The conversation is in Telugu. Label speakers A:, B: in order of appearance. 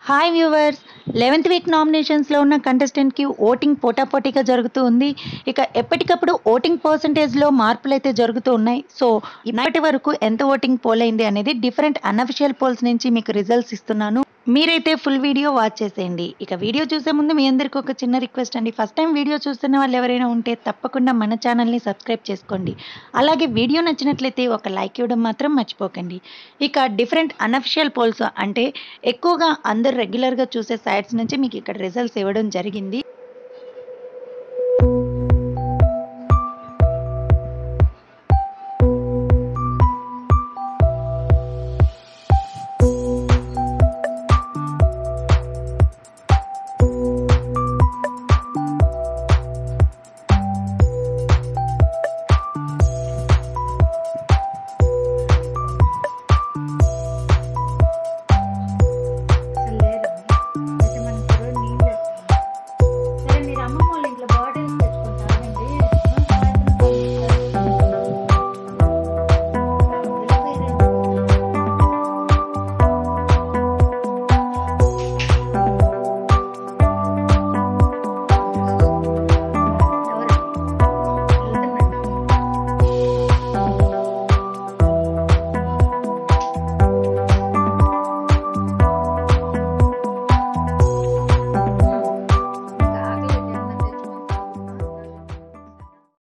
A: హాయ్ వ్యూవర్స్ లెవెంత్ వీక్ నామినేషన్స్లో ఉన్న కంటెస్టెంట్కి ఓటింగ్ పోటాపోటీగా జరుగుతూ ఉంది ఇక ఎప్పటికప్పుడు ఓటింగ్ పర్సంటేజ్లో మార్పులు అయితే జరుగుతూ ఉన్నాయి సో ఇప్పటి వరకు ఎంత ఓటింగ్ పోల్ అయింది అనేది డిఫరెంట్ అన్అఫిషియల్ పోల్స్ నుంచి మీకు రిజల్ట్స్ ఇస్తున్నాను మీరైతే ఫుల్ వీడియో వాచ్ చేసేయండి ఇక వీడియో చూసే ముందు మీ అందరికీ ఒక చిన్న రిక్వెస్ట్ అండి ఫస్ట్ టైం వీడియో చూస్తున్న వాళ్ళు ఎవరైనా ఉంటే తప్పకుండా మన ఛానల్ని సబ్స్క్రైబ్ చేసుకోండి అలాగే వీడియో నచ్చినట్లయితే ఒక లైక్ ఇవ్వడం మాత్రం మర్చిపోకండి ఇక డిఫరెంట్ అన్అఫిషియల్ పోల్స్ అంటే ఎక్కువగా అందరు రెగ్యులర్గా చూసే సైట్స్ నుంచి మీకు ఇక్కడ రిజల్ట్స్ ఇవ్వడం జరిగింది